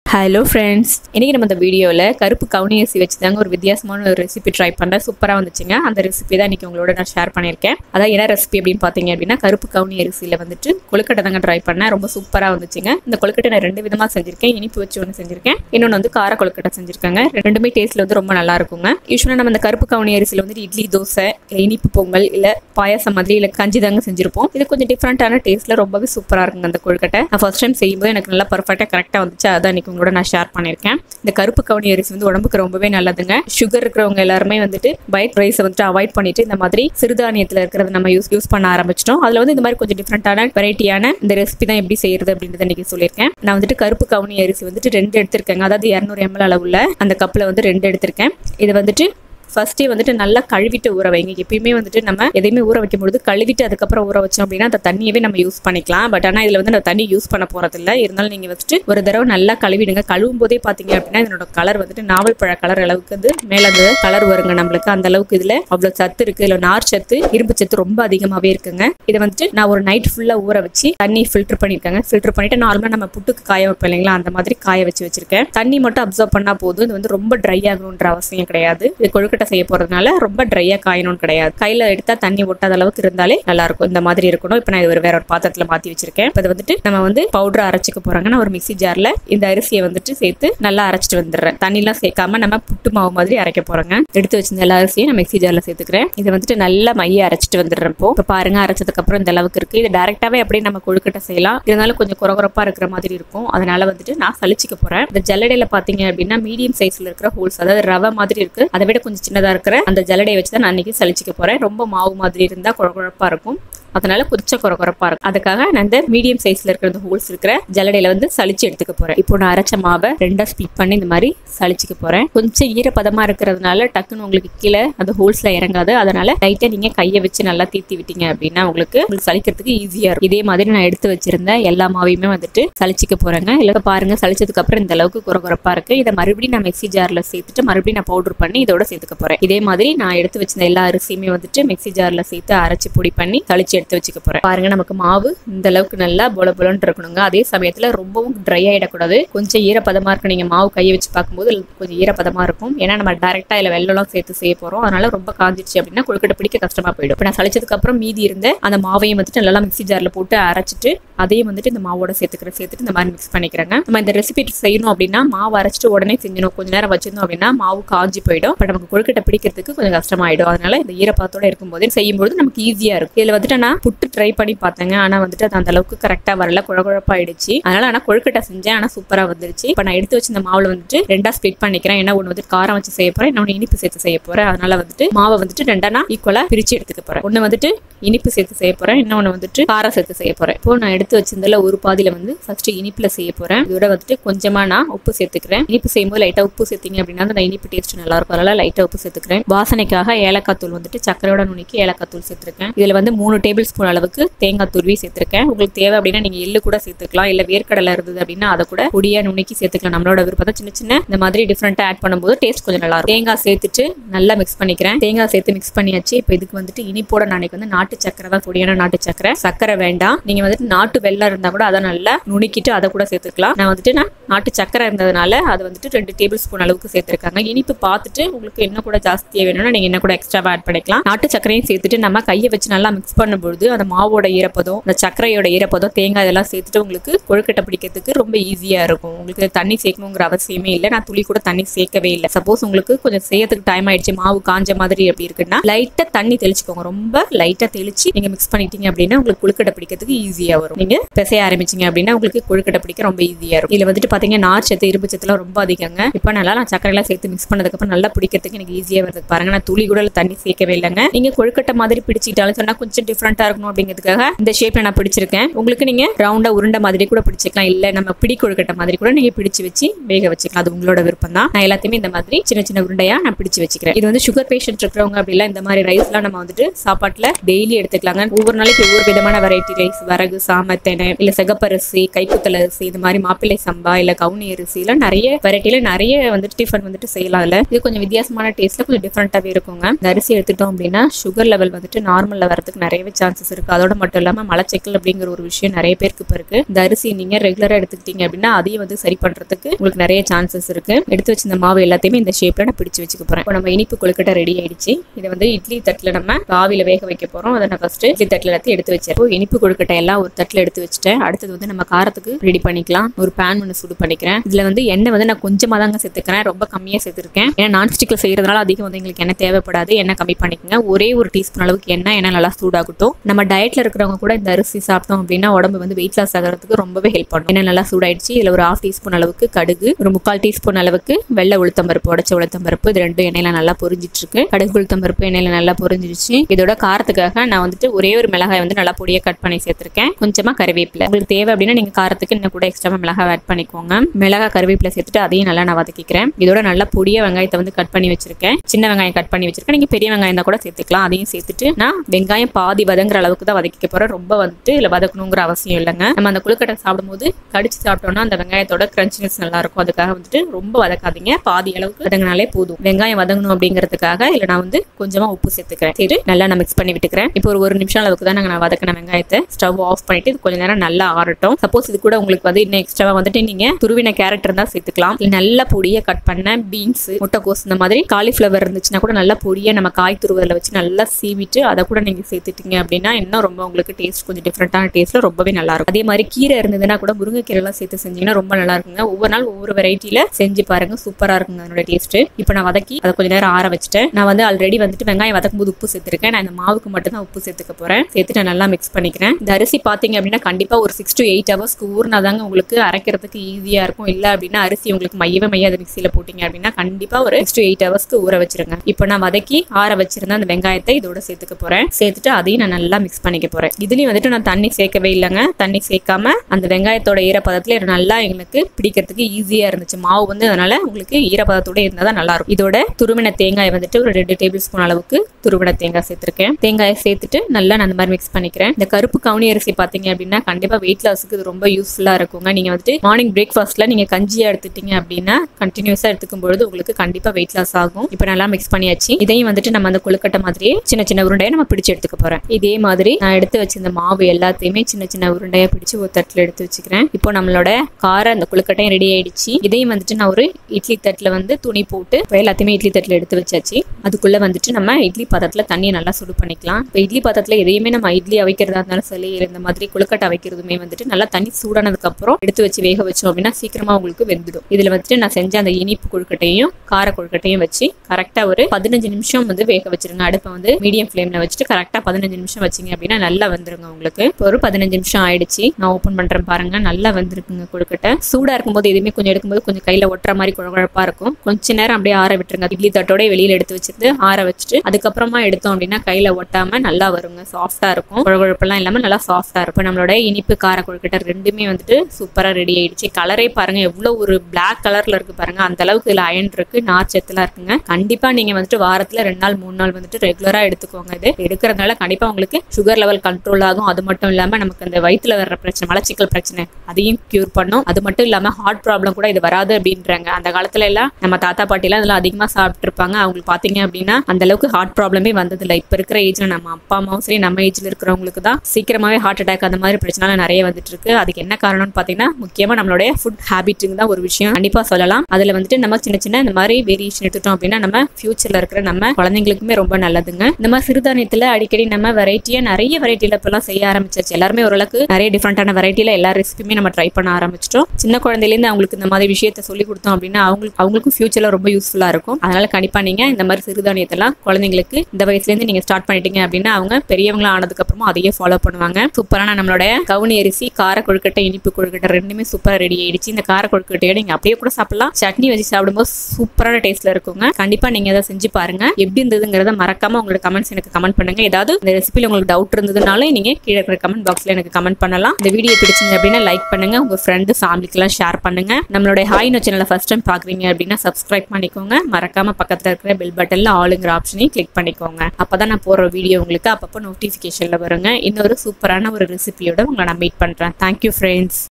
hello friends இன்றைக்கி நம்ம இந்த வீடியோவில் கருப்பு கவுனி அரிசி வச்சு தாங்க ஒரு வித்தியாசமான ஒரு ரெசிபி ட்ரை பண்ணேன் சூப்பராக வந்துச்சுங்க அந்த ரெசிபி தான் இன்றைக்கி உங்களோட நான் ஷேர் பண்ணியிருக்கேன் அதான் என்ன ரெசிபி அப்படின்னு பார்த்தீங்க அப்படின்னா கருப்பு கவுனி அரிசியில் வந்துட்டு கொழுக்கட்டை தாங்க ட்ரை பண்ணேன் ரொம்ப சூப்பராக வந்துச்சுங்க இந்த கொழுக்கட்டை நான் ரெண்டு விதமாக செஞ்சுருக்கேன் இனிப்பு வச்சு ஒன்று செஞ்சுருக்கேன் இன்னொன்று வந்து கார கொழுக்கட்டை செஞ்சுருக்காங்க ரெண்டுமே டேஸ்ட்டில் வந்து ரொம்ப நல்லா இருக்குங்க யூஸ்வலாக நம்ம இந்த கருப்பு கவுனி அரிசியில் வந்துட்டு இட்லி தோசை இல்லை இனிப்பு பொங்கல் இல்லை பாயாசம் மாதிரி இல்லை கஞ்சி தாங்க செஞ்சுருப்போம் இது கொஞ்சம் டிஃப்ரெண்ட்டான டேஸ்ட்டில் ரொம்பவே சூப்பராக இருக்குங்க அந்த கொழுக்கட்டை நான் ஃபர்ஸ்ட் டைம் செய்யும்போது எனக்கு நல்லா பர்ஃபெக்டாக கரெக்டாக வந்துச்சு அதான் இன்னைக்கு உங்களோட நான் ஷேர் பண்ணியிருக்கேன் இந்த கருப்பு கவுனி அரிசி வந்து உடம்புக்கு ரொம்பவே நல்லதுங்க சுகர் இருக்கிறவங்க எல்லாருமே வந்துட்டு ஒயிட் ரைஸை வந்துட்டு அவாய்ட் பண்ணிட்டு இந்த மாதிரி சிறுதானியத்தில் இருக்கிறத நம்ம யூஸ் யூஸ் பண்ண ஆரம்பிச்சிட்டோம் அதில் வந்து இந்த மாதிரி கொஞ்சம் டிஃப்ரெண்ட்டான வெரைட்டியான இந்த ரெசிபி தான் எப்படி செய்யறது அப்படின்றத இன்னைக்கு சொல்லியிருக்கேன் நான் வந்துட்டு கருப்பு கவுனி அரிசி வந்துட்டு ரெண்டு எடுத்திருக்கேங்க அதாவது இரநூறு எம்எல் அளவுள்ள அந்த கப்பில் வந்து ரெண்டு எடுத்திருக்கேன் இது வந்துட்டு ஃபர்ஸ்டே வந்துட்டு நல்லா கழுவிட்டு ஊற வைங்க எப்பயுமே வந்துட்டு நம்ம எதையுமே ஊற வைக்கும் பொழுது கழுவிட்டு அதுக்கப்புறம் ஊற வச்சோம் அப்படின்னா அந்த தண்ணியவே நம்ம யூஸ் பண்ணிக்கலாம் பட் ஆனால் இதில் வந்து நம்ம தண்ணி யூஸ் பண்ண போகிறதில்ல இருந்தாலும் நீங்கள் வந்துட்டு ஒரு தடவை நல்லா கழுவிடுங்க கழுவும் போதே பார்த்தீங்க அப்படின்னா இதனோட கலர் வந்துட்டு நாவல் பழ கலர் அளவுக்கு வந்து மேலே அந்த கலர் வருங்க நம்மளுக்கு அந்த அளவுக்கு இதில் அவ்வளோ சத்து இருக்குது இதில் நார் சத்து இரும்பு சத்து ரொம்ப அதிகமாகவே இருக்குங்க இதை வந்துட்டு நான் ஒரு நைட் ஃபுல்லாக ஊற வச்சு தண்ணி ஃபில்டர் பண்ணியிருக்கேங்க ஃபில்டர் பண்ணிட்டு நார்மலாக நம்ம புட்டுக்கு காய வைப்போம் இல்லைங்களா அந்த மாதிரி காய வச்சு வச்சிருக்கேன் தண்ணி மட்டும் அப்சர்வ் பண்ணால் போதும் இது வந்து ரொம்ப ட்ரை ஆகணுன்ற அவசியம் கிடையாது இது கொழுக்கட்டை செய்ய போறதுனால ரொம்ப ட்ரையா காயணும்னு கிடையாது கையில எடுத்தா தண்ணி ஒட்டாத அளவுக்கு இருந்தாலே நல்லா இருக்கும் இந்த மாதிரி இருக்கணும் இப்போ நான் இது ஒரு வேற ஒரு பாத்திரத்துல மாத்தி வச்சிருக்கேன் இப்போ இது வந்துட்டு நம்ம வந்து பவுடர் அரைச்சிக்க போறாங்க நான் ஒரு மிக்ஸி ஜார்ல இந்த அரிசியை வந்துட்டு சேர்த்து நல்லா அரைச்சிட்டு வந்துடுறேன் தண்ணிலாம் சேர்க்காம நம்ம புட்டு மாவு மாதிரி அரைக்க போறோங்க எடுத்து வச்சிருந்த எல்லா அரிசியும் நான் மிக்ஸி ஜார்ல சேர்த்துக்கிறேன் இதை வந்துட்டு நல்லா மைய அரைச்சிட்டு வந்துடுறேன் இப்போ இப்போ பாருங்க அரைச்சதுக்கு அப்புறம் இந்த அளவுக்கு இருக்கு இது டேரெக்டாவே அப்படியே நம்ம கொழுக்கட்டை செய்யலாம் இருந்தாலும் கொஞ்சம் குறகுறப்பா இருக்கிற மாதிரி இருக்கும் அதனால வந்துட்டு நான் சலிச்சிக்க போறேன் இந்த ஜல்லடையில பாத்தீங்க அப்படின்னா மீடியம் சைஸ்ல இருக்கிற ஹோல்ஸ் அதாவது ரவை மாதிரி இருக்கு அதை விட கொஞ்சம் சின்னதா இருக்கிற அந்த ஜல்லடையை வச்சு தான் நான் அன்னைக்கு சலிச்சிக்க போறேன் ரொம்ப மாவு மாதிரி இருந்தா குழகுழப்பா இருக்கும் அதனால கொஞ்சம் குறகுறப்பா இருக்கும் அதுக்காக நான் இந்த மீடியம் சைஸ்ல இருக்கிற ஹோல்ஸ் இருக்கிற ஜல்லடையில வந்து சலிச்சு எடுத்துக்க போறேன் இப்போ நான் அரைச்ச மாவை ரெண்டா ஸ்பிட் பண்ணி இந்த மாதிரி சலிச்சுக்க போறேன் கொஞ்சம் ஈரப்பதமா இருக்கிறதுனால டக்குன்னு உங்களுக்கு கீழே அந்த ஹோல்ஸ்ல இறங்காது அதனால லைட்டா நீங்க கையை வச்சு நல்லா தீத்தி விட்டீங்க அப்படின்னா உங்களுக்கு உங்களுக்கு சலிக்கிறதுக்கு ஈஸியா இருக்கும் இதே மாதிரி நான் எடுத்து வச்சிருந்த எல்லா மாவையுமே வந்துட்டு சலிச்சுக்க போறேங்க இல்ல பாருங்க சலிச்சதுக்கு அப்புறம் இந்த அளவுக்கு குறகுறப்பா இருக்கு இதை மறுபடியும் நான் மிக்ஸி ஜார்ல சேர்த்துட்டு மறுபடியும் நான் பவுடர் பண்ணி இதோட சேர்த்துக்க போறேன் இதே மாதிரி நான் எடுத்து வச்சிருந்த எல்லா அரிசியுமே வந்துட்டு மிக்ஸி ஜார்ல சேர்த்து அரைச்சு பொடி பண்ணி சளிச்சு எடுத்து வச்சுக்க போறேன் பாருங்க நமக்கு மாவு இந்த அளவுக்கு நல்லா பொல பொலன்னு இருக்கணுங்க அதே சமயத்துல ரொம்பவும் ட்ரை ஆயிடக்கூடாது கொஞ்சம் ஈரப்பதமா இருக்கு நீங்க மாவு கையை வச்சு பார்க்கும்போது கொஞ்சம் ஈரப்பதமா இருக்கும் ஏன்னா நம்ம டேரக்டா இல்ல வெள்ளம்லாம் சேர்த்து செய்ய போறோம் அதனால ரொம்ப காஞ்சிடுச்சு அப்படின்னா கொழுக்கட்டை பிடிக்க கஷ்டமா போயிடும் இப்போ நான் சளிச்சதுக்கு அப்புறம் மீதி இருந்த அந்த மாவையும் வந்துட்டு நல்லா மிக்ஸி ஜார்ல போட்டு அரைச்சிட்டு அதையும் வந்துட்டு இந்த மாவோட சேர்த்துக்கிறேன் சேர்த்துட்டு இந்த மாதிரி மிக்ஸ் பண்ணிக்கிறேங்க நம்ம இந்த ரெசிபி செய்யணும் அப்படின்னா மாவு அரைச்சிட்டு உடனே செஞ்சணும் கொஞ்ச நேரம் வச்சிருந்தோம் அப்படின்னா மாவு காஞ்சி போயிடும் பட் நமக்கு கொழுக்கட்டை பிடிக்கிறதுக்கு கொஞ்சம் கஷ்டமாயிடும் அதனால இந்த ஈரப்பதத்தோட இருக்கும்போது செய்யும்போது நமக்கு ஈஸியா இருக்கும் இதுல வந்துட்டு நான் புட்டு ட்ரை பண்ணி பார்த்தேங்க ஆனா வந்துட்டு அது அந்த அளவுக்கு கரெக்டா வரல குழகுழப்பாயிடுச்சு அதனால ஆனா கொழுக்கட்டை செஞ்சேன் ஆனா சூப்பரா வந்துருச்சு இப்போ நான் எடுத்து வச்சு இந்த மாவுல வந்துட்டு ரெண்டா ஸ்ப்ளிட் பண்ணிக்கிறேன் ஏன்னா ஒன்று வந்துட்டு காரம் வச்சு செய்ய போறேன் இன்னொன்று இனிப்பு சேர்த்து செய்ய போறேன் அதனால வந்துட்டு மாவை வந்துட்டு ரெண்டா நான் ஈக்குவலா பிரிச்சு எடுத்துக்க போறேன் ஒன்று வந்துட்டு இனிப்பு சேர்த்து செய்ய போறேன் இன்னொன்று வந்துட்டு காரம் சேர்த்து செய்ய போறேன் இப்போ நான் எடுத்து வச்சிருந்தல ஒரு பாதியில வந்து ஃபர்ஸ்ட் இனிப்புல செய்ய போறேன் இதோட வந்துட்டு கொஞ்சமா நான் உப்பு சேர்த்துக்கிறேன் இனிப்பு செய்யும்போது லைட்டா உப்பு சேர்த்தீங்க அப்படின்னா அந்த இனிப்பு டேஸ்ட் நல்லா இருக்கும் அதனால லைட்டா உப்பு சேர்த்துக்கிறேன் வாசனைக்காக ஏலக்காய் தூள் வந்துட்டு சக்கரையோட நுணுக்கி ஏலக்காய் தூள் சேர்த்திருக்கேன் இதுல வந்து மூணு டேபிள் ஸ்பூன் அளவுக்கு தேங்காய் துருவி சேர்த்திருக்கேன் உங்களுக்கு தேவை அப்படின்னா நீங்க எள்ளு கூட சேர்த்துக்கலாம் இல்ல வேர்க்கடலை இருந்தது அப்படின்னா அதை கூட பொடியா நுணுக்கி சேர்த்துக்கலாம் நம்மளோட விருப்பம் சின்ன சின்ன இந்த மாதிரி டிஃப்ரெண்டா ஆட் பண்ணும்போது டேஸ்ட் கொஞ்சம் நல்லா இருக்கும் தேங்காய் சேர்த்துட்டு நல்லா மிக்ஸ் பண்ணிக்கிறேன் தேங்காய் சேர்த்து மிக்ஸ் பண்ணியாச்சு இப்போ இதுக்கு வந்துட்டு இனிப்போட நாளைக்கு வந்து நாட்டு சக்கரை தான் பொடியான நாட்டு சக்கரை சக்கரை வேண்டாம் நீங்க வந்துட்டு நாட்டு வெள்ளம் இருந்தா கூட அதை நல்லா நுணுக்கிட்டு அதை கூட சேர்த்துக்கலாம் நான் வந்துட்டு நான் நாட்டு சக்கரை இருந்ததுனால அது வந்துட்டு ரெண்டு டேபிள் ஸ்பூன் அளவுக்கு சேர்த்திருக்காங்க இனிப்பு பார்த்துட்டு உங்களுக்கு என்ன கூட ஜாஸ்தியாக வேணும்னா நீங்க என்ன கூட எக்ஸ்ட்ரா ஆட் பண்ணிக்கலாம் நாட்டு சக்கரையும் சேர்த்துட்டு நம்ம கையை வச்சு நல்லா மிக்ஸ் பண்ணும்பொழுது அந்த மாவோட ஈரப்பதம் அந்த சர்க்கரையோட ஈரப்பதம் தேங்காய் இதெல்லாம் சேர்த்துட்டு உங்களுக்கு கொழுக்கட்டை பிடிக்கிறதுக்கு ரொம்ப ஈஸியா இருக்கும் உங்களுக்கு தண்ணி சேர்க்கணுங்கிற அவசியமே இல்லை நான் துளி கூட தண்ணி சேர்க்கவே இல்லை சப்போஸ் உங்களுக்கு கொஞ்சம் செய்யறதுக்கு டைம் ஆயிடுச்சு மாவு காஞ்ச மாதிரி அப்படி இருக்குன்னா லைட்டா தண்ணி தெளிச்சுக்கோங்க ரொம்ப லைட்டா தெளிச்சு நீங்க மிக்ஸ் பண்ணிட்டீங்க அப்படின்னா உங்களுக்கு கொழுக்கட்டை பிடிக்கிறதுக்கு ஈஸியா வரும் நீங்க பிசைய ஆரம்பிச்சீங்க அப்படின்னா உங்களுக்கு கொழுக்கட்டை பிடிக்க ரொம்ப ஈஸியா இருக்கும் இதுல வந்துட்டு பாத்தீங்கன்னா நார் சத்து இரும்பு சத்துலாம் ரொம்ப அதிகங்க இப்போ நல்லா நான் சக்கரை எல்லாம் சேர்த்து மிக்ஸ் பண்ணதுக்கு அப்புறம் நல்லா பிடிக்கிறதுக்கு எனக்கு ஈஸியா வருது பாருங்க நான் துளி கூட தண்ணி சேர்க்கவே இல்லைங்க நீங்க கொழுக்கட்டை மாதிரி பிடிச்சிட்டாலும் சொன்னா கொஞ்சம் டிஃப்ரெண்டா இருக்கணும் அப்படிங்கிறதுக்காக இந்த ஷேப்ல நான் பிடிச்சிருக்கேன் உங்களுக்கு நீங்க ரவுண்டா உருண்டை மாதிரி கூட பிடிச்சிக்கலாம் இல்ல நம்ம பிடி கொழுக்கட்டை மாதிரி கூட நீங்க பிடிச்சு வச்சு வேக வச்சுக்கலாம் அது உங்களோட விருப்பம் தான் நான் எல்லாத்தையுமே இந்த மாதிரி சின்ன சின்ன உருண்டையா நான் பிடிச்சு வச்சுக்கிறேன் இது வந்து சுகர் பேஷண்ட் இருக்கிறவங்க அப்படிலாம் இந்த மாதிரி ரைஸ் எல்லாம் நம்ம வந்துட்டு சாப்பாட்டுல டெய்லி எடுத்துக்கலாங்க ஒவ்வொரு நாளைக்கு ஒவ்வொரு விதமான வெரைட்டி ரைஸ் வரகு சாமத்தனை இல்ல சிகப்பரிசி கைக்குத்தல் அரிசி இது மாதிரி மாப்பிள்ளை சம்பா இல்ல கவுனி அரிசி எல்லாம் நிறைய வெரைட்டில நிறைய வந்துட்டு டிஃபன் வந்துட்டு செய்யலாம் இல்ல இது கொஞ்சம் வித்தியாசமான டேஸ்ட்ல கொஞ்சம் டிஃப்ரெண்டாவே இருக்குங்க இந்த அரிசி எடுத்துட்டோம் அப்படின்னா சுகர் லெவல் வந்துட்டு நார்மல்ல வரதுக்கு நிறையவே சான்ஸ் சான்சஸ் இருக்கு அதோட மட்டும் இல்லாம மலச்சிக்கல் அப்படிங்கிற ஒரு விஷயம் நிறைய பேருக்கு இப்போ இருக்கு இந்த அரிசி நீங்க ரெகுலரா எடுத்துக்கிட்டீங்க அப்படின்னா அதையும் வந்து சரி பண்றதுக்கு உங்களுக்கு நிறைய சான்சஸ் இருக்கு எடுத்து வச்சிருந்த மாவு எல்லாத்தையுமே இந்த ஷேப்ல நான் பிடிச்சு வச்சுக்க போறேன் இப்போ நம்ம இனிப்பு கொழுக்கட்டை ரெடி ஆயிடுச்சு இதை வந்து இட்லி தட்டுல நம்ம ஆவியில வேக வைக்க போறோம் அதை நான் ஃபர்ஸ்ட் இட்லி தட்டுல எல்லாத்தையும் எடுத்து வச்சேன் இப்போ இனிப்பு கொழுக்கட்டை எல்லாம் ஒரு தட்டுல எடுத்து வச்சுட்டேன் அடுத்தது வந்து நம்ம காரத்துக்கு ரெடி பண்ணிக்கலாம் ஒரு பேன் ஒன்று சூடு பண்ணிக்கிறேன் இதுல வந்து எண்ணெய் வந்து நான் கொஞ்சமா தாங்க சேர்த்துக்கிறேன் ரொம்ப கம்மியா சேர்த்துருக்கேன் ஏன்னா நான் ஸ்டிக்ல செய்யறதுனால அதிகம் வந்து எங்களுக்கு எண்ணெய் தேவைப்படாது எண்ணெய் கம்மி பண்ணிக்கோங்க ஒரே ஒரு டீஸ்பூன் அளவுக்கு எண்ணெய் எண்ணெய் நல்லா சூடாகட்டும் நம்ம டயட்ல இருக்கிறவங்க கூட இந்த அரிசி சாப்பிட்டோம் அப்படின்னா உடம்பு வந்து வெயிட் லாஸ் ஆகிறதுக்கு ரொம்பவே ஹெல்ப் பண்ணும் எண்ணெய் நல்லா சூடாயிடுச்சு இதுல ஒரு ஹாஃப் டீஸ்பூன் அளவுக்கு கடுகு ஒரு முக்கால் டீஸ்பூன் அளவுக்கு வெள்ளை உளுத்தம்பருப்பு உடச்ச உளுத்தம்பருப்பு இது ரெண்டும் எண்ணெயில நல்லா பொரிஞ்சிட்டு இருக்கு கடுகு உளுத்தம்பருப்பு எண்ணெயில நல்லா பொரிஞ்சிருச்சு இதோட காரத்துக்காக நான் வந்துட்டு ஒரே ஒரு மிளகாய் வந்து நல்லா பொடியை கட் பண்ணி சேர்த்திருக்கேன் கொஞ்சமா கருவேப்பிலை உங்களுக்கு தேவை அப்படின்னா நீங்க காரத்துக்கு இன்னும் கூட எக்ஸ்ட்ரா மிளகாய் ஆட் பண்ணிக்கோங்க மிளகாய் கருவேப்பிலை சேர்த்துட்டு அதையும் நல்லா நான் வதக்கிக்கிறேன் இதோட நல்லா பொடிய வெங்காயத்தை வந்து கட் பண்ணி வச்சிருக்கேன் சின்ன வெங்காயம் கட் பண்ணி வச்சிருக்கேன் நீங்க பெரிய வெங்காயம் தான் கூட சேர்த்துக்கலாம் அதையும் சேர்த்துட்டு நான் வெங்காயம் பாதி வதங்குற அளவுக்கு தான் வதக்கிக்க போறேன் ரொம்ப வந்துட்டு இல்ல வதக்கணுங்கிற அவசியம் இல்லைங்க நம்ம அந்த கொழுக்கட்டை சாப்பிடும்போது கடிச்சு சாப்பிட்டோம்னா அந்த வெங்காயத்தோட கிரன்ச்சினஸ் நல்லா இருக்கும் அதுக்காக வந்துட்டு ரொம்ப வதக்காதீங்க பாதி அளவுக்கு வதங்கினாலே போதும் வெங்காயம் வதங்கணும் அப்படிங்கிறதுக்காக இல்ல நான் வந்து கொஞ்சமா உப்பு சேர்த்துக்கிறேன் சரி நல்லா நான் மிக்ஸ் பண்ணி விட்டுக்கிறேன் இப்போ ஒரு ஒரு நிமிஷம் அளவுக்கு தான் நாங்க நான் வதக்கின வெங்காயத்தை ஸ்டவ் ஆஃப் பண்ணிட்டு இது கொஞ்ச நேரம் நல்லா ஆறட்டும் சப்போஸ் இது கூட உங்களுக்கு வந்து இன்னும் எக்ஸ்ட்ராவா வந்துட்டு நீங்க துருவின கேரட் இருந்தா சேர்த்துக்கலாம் இல்ல நல்ல பொடியை கட் பண்ண பீன்ஸ் முட்டைக்கோஸ் இந்த மாதிரி காலிஃபிளவர் இருந்துச்சுன்னா கூட நல்லா பொடியை நம்ம காய் துருவதில் வச்சு நல்லா சீவிட்டு அதை கூட நீங்க சேர்த்துட்டீங்க அப்படின்னா இன்னும் ரொம்ப உங்களுக்கு டேஸ்ட் கொஞ்சம் டிஃப்ரெண்டான டேஸ்ட்ல ரொம்பவே நல்லா இருக்கும் அதே மாதிரி கீரை இருந்ததுன்னா கூட முருங்கைக்கீரை எல்லாம் சேர்த்து செஞ்சீங்கன்னா ரொம்ப நல்லா இருக்குங்க ஒவ்வொரு நாள் ஒவ்வொரு வெரைட்டியில செஞ்சு பாருங்க சூப்பரா இருக்குங்க அதனோட டேஸ்ட் இப்போ நான் வதக்கி அதை கொஞ்ச நேரம் ஆற வச்சுட்டேன் நான் வந்து ஆல்ரெடி வந்துட்டு வெங்காயம் வதக்கும் போது உப்பு சேர்த்திருக்கேன் நான் இந்த மாவுக்கு மட்டும் தான் உப்பு சேர்த்துக்க போறேன் சேர்த்துட்டு நல்லா மிக்ஸ் பண்ணிக்கிறேன் இந்த அரிசி பாத்தீங்க அப்படின்னா கண்டிப்பா ஒரு சிக்ஸ் டு எயிட் ஹவர்ஸ்க்கு ஊறினாதாங்க உங்களுக்கு அரைக்கிறதுக்கு ஈஸியா இருக்கும் இல்ல அப்படின்னா அரிசி உங்களுக்கு மையவே மையாது மிக்சியில போட்டீங்க அப்படின்னா கண்டிப்பா ஒரு சிக்ஸ் டு எயிட் ஹவர்ஸ்க்கு ஊற வச்சிருங்க இப்போ நான் வதக்கி ஆற வச்சிருந்த அந்த வெங்காயத்தை இதோட சேர்த்துக்க போறேன் சேர்த்துட்டு அதையும் நான் நல்லா மிக்ஸ் பண்ணிக்க போறேன் இதுலயும் வந்துட்டு நான் தண்ணி சேர்க்கவே இல்லைங்க தண்ணி சேர்க்காம அந்த வெங்காயத்தோட ஈரப்பதத்துல இது நல்லா எங்களுக்கு பிடிக்கிறதுக்கு ஈஸியா இருந்துச்சு மாவு வந்து அதனால உங்களுக்கு ஈரப்பதத்தோட இருந்தா தான் நல்லா இருக்கும் இதோட துருவின தேங்காய் வந்துட்டு ஒரு ரெண்டு டேபிள் ஸ்பூன் அளவுக்கு துருவின தேங்காய் சேர்த்திருக்கேன் தேங்காயை சேர்த்துட்டு நல்லா நான் அந்த மாதிரி மிக்ஸ் பண்ணிக்கிறேன் இந்த கருப்பு கவுனி அரிசி பாத்தீங்க அப்படின்னா கண்டிப்பா வெயிட் லாஸுக்கு இது ரொம்ப யூஸ்ஃபுல்லா இருக்குங்க நீங்க வந்துட்டு மார்னிங் பிரேக்ஃபாஸ்ட்ல நீங்க கஞ்சியா எடுத்துட்டீங்க அப்படின்னா கண்டினியூஸா எடுத்துக்கும் பொழுது உங்களுக்கு கண்டிப்பா வெயிட் லாஸ் ஆகும் இப்போ நல்லா மிக்ஸ் பண்ணியாச்சு இதையும் வந்துட்டு நம்ம அந்த கொழுக்கட்டை மாதிரியே சின்ன சின்ன உருண்டையை நம்ம பிடிச்சு எடுத்துக்க போறேன் இதே மாதிரி நான் எடுத்து வச்சிருந்த மாவு எல்லாத்தையுமே சின்ன சின்ன உருண்டையா பிடிச்சு ஒரு தட்டுல எடுத்து வச்சுக்கிறேன் இப்போ நம்மளோட கார அந்த கொழுக்கட்டையும் ரெடி ஆயிடுச்சு இதையும் வந்துட்டு நான் ஒரு இட்லி தட்டுல வந்து துணி போட்டு இப்போ எல்லாத்தையுமே இட்லி தட்டுல எடுத்து வச்சாச்சு அதுக்குள்ள வந்துட்டு நம்ம இட்லி பாத்திரத்துல தண்ணியை நல்லா சுடு பண்ணிக்கலாம் இப்போ இட்லி பாத்திரத்துல எதையுமே நம்ம இட்லி அவைக்கிறதா இருந்தாலும் சரி இல்ல இந்த மாதிரி கொழுக்கட்டை அவைக்கிறதுமே வந்துட்டு நல்லா தண்ணி சூடானதுக்கு அப்புறம் எடுத்து வச்சு வேக வச்சோம் அப்படின்னா சீக்கிரமா உங்களுக்கு வெந்துடும் இதுல வந்துட்டு நான் செஞ்ச அந்த இனிப்பு கொழுக்கட்டையும் கார கொழுக்கட்டையும் வச்சு கரெக்டா ஒரு பதினஞ்சு நிமிஷம் வந்து வேக வச்சிருங்க அடுப்பை வந்து மீடியம் ஃப்ளேம்ல வச்சுட்டு கரெக்டா பதினஞ்சு நிமிஷம் வச்சீங்க அப்படின்னா நல்லா வந்துருங்க உங்களுக்கு இப்போ ஒரு பதினஞ்சு நிமிஷம் ஆயிடுச்சு நான் ஓப்பன் பண்றேன் பாருங்க நல்லா வந்திருக்குங்க கொழுக்கட்டை சூடா இருக்கும்போது எதுவுமே கொஞ்சம் எடுக்கும்போது கொஞ்சம் கையில ஒட்டுற மாதிரி குழப்பா இருக்கும் கொஞ்ச நேரம் அப்படியே ஆற விட்டுருங்க இட்லி தட்டோட வெளியில எடுத்து வச்சிருந்து ஆற வச்சுட்டு அதுக்கப்புறமா எடுத்தோம் அப்படின்னா கையில ஒட்டாம நல்லா வருங்க சாஃப்டா இருக்கும் குழகுழப்பெல்லாம் இல்லாம நல்லா சாஃப்டா இருக்கும் நம்மளோட இனிப்பு கார கொழுக்கட்டை ரெண்டுமே வந்துட்டு சூப்பரா ரெடி ஆயிடுச்சு கலரே பாருங்க எவ்வளவு ஒரு பிளாக் கலர்ல இருக்கு பாருங்க அந்த அளவுக்கு இதுல அயன் இருக்கு நார் சத்துலாம் இருக்குங்க கண்டிப்பா நீங்க வந்துட்டு வாரத்துல ரெண்டு நாள் மூணு நாள் வந்துட்டு ரெகுலரா எடுத்துக்கோங்க இது எடுக்கிறதுனால கண்டிப்பா உங்களுக்கு சுகர் லெவல் கண்ட்ரோல் ஆகும் அது மட்டும் இல்லாம நமக்கு அந்த வயிற்றுல வர்ற பிரச்சனை மலச்சிக்கல் பிரச்சனை அதையும் கியூர் பண்ணும் அது மட்டும் இல்லாம ஹார்ட் ப்ராப்ளம் கூட இது வராது அப்படின்றாங்க அந்த காலத்துல எல்லாம் நம்ம தாத்தா பாட்டி எல்லாம் இதெல்லாம் அதிகமா சாப்பிட்டு இருப்பாங்க அவங்களுக்கு பாத்தீங்க அப்படின்னா அந்த அளவுக்கு ஹார்ட் ப்ராப்ளமே வந்தது இல்லை இப்ப இருக்கிற ஏஜ்ல நம்ம அப்பா அம்மாவும் சரி நம்ம ஏஜ்ல இருக்கிறவங்களுக்கு தான் சீக்கிரமாவே ஹார்ட் அட்டாக் அந்த மாதிரி பிரச்சனை நிறைய வந்துட்டு இருக்கு அதுக்கு என்ன காரணம்னு பாத்தீங்கன்னா முக்கியமா நம்மளுடைய ஃபுட் ஹேபிட்டுங்க தான் ஒரு விஷயம் கண்டிப்பா சொல்லலாம் அதுல வந்துட்டு நம்ம சின்ன சின்ன இந்த மாதிரி வேரியேஷன் எடுத்துட்டோம் அப்படின்னா நம்ம ஃபியூச்சர்ல இருக்கிற நம்ம குழந்தைங்களுக்குமே ரொம்ப நல்லதுங்க இந்த மாதிரி சிறுதானியத்துல அடிக்கடி நம்ம வெரைட்டியா நிறைய வெரைட்டில இப்பெல்லாம் செய்ய ஆரம்பிச்சாச்சு எல்லாருமே ஓரளவுக்கு நிறைய டிஃப்ரெண்டான வெரைட்டில எல்லா ரெசிபியுமே நம்ம ட்ரை பண்ண ஆரம்பிச்சிட்டோம் சின்ன குழந்தையிலேருந்து அவங்களுக்கு இந்த மாதிரி விஷயத்த சொல்லி கொடுத்தோம் அப்படின்னா அவங்களுக்கு அவங்களுக்கும் ஃபியூச்சர்ல ரொம்ப யூஸ்ஃபுல்லா இருக்கும் அதனால கண்டிப்பா நீங்க இந்த மாதிரி சிறுதானியத்தெல்லாம் குழந்தைங்களுக்கு இந்த வயசுல இருந்து நீங்க ஸ்டார்ட் பண்ணிட்டீங்க அப்படின்னா அவங்க பெரியவங்களா ஆனதுக்கு அப்புறமா அதையே ஃபாலோ பண்ணுவாங்க சூப்பரான நம்மளோட கவுனி அரிசி கார கொழுக்கட்டை இனிப்பு கொழுக்கட்டை ரெண்டுமே சூப்பரா ரெடி ஆயிடுச்சு இந்த கார கொழுக்கட்டையோட நீங்க அப்படியே கூட சாப்பிடலாம் சட்னி வச்சு சாப்பிடும்போது சூப்பரான டேஸ்ட்ல இருக்குங்க கண்டிப்பா நீங்க அதை செஞ்சு பாருங்க எப்படி இருந்ததுங்கிறத மறக்காம உங்களோட கமெண்ட்ஸ் எனக்கு கமெண்ட் பண்ணுங்க ஏதாவது இந்த ரெசிபில உங்களுக்கு டவுட் இருந்ததுனாலும் நீங்க கீழே இருக்கிற கமெண்ட் பாக்ஸ்ல எனக்கு கமெண்ட் பண்ணலாம் இந்த வீடியோ பிடிச்சிங்க அப்படின்னா லைக் பண்ணுங்க உங்க ஃப்ரெண்டு ஃபேமிலிக்கெல்லாம் ஷேர் பண்ணுங்க நம்மளோட ஹாய் நோ சேனலை ஃபர்ஸ்ட் டைம் பாக்குறீங்க அப்படின்னா சப்ஸ்கிரைப் பண்ணிக்கோங்க மறக்காம பக்கத்துல இருக்கிற பெல் பட்டன்ல ஆளுங்கிற ஆப்ஷனையும் கிளிக் பண்ணிக்கோங்க அப்பதான் நான் போடுற வீடியோ உங்களுக்கு அப்பப்போ நோட்டிபிகேஷன்ல வருங்க இன்னொரு சூப்பரான ஒரு ரெசிபியோட உங்களை நான் மீட் பண்றேன் தேங்க்யூ ஃப்ரெண்ட்ஸ்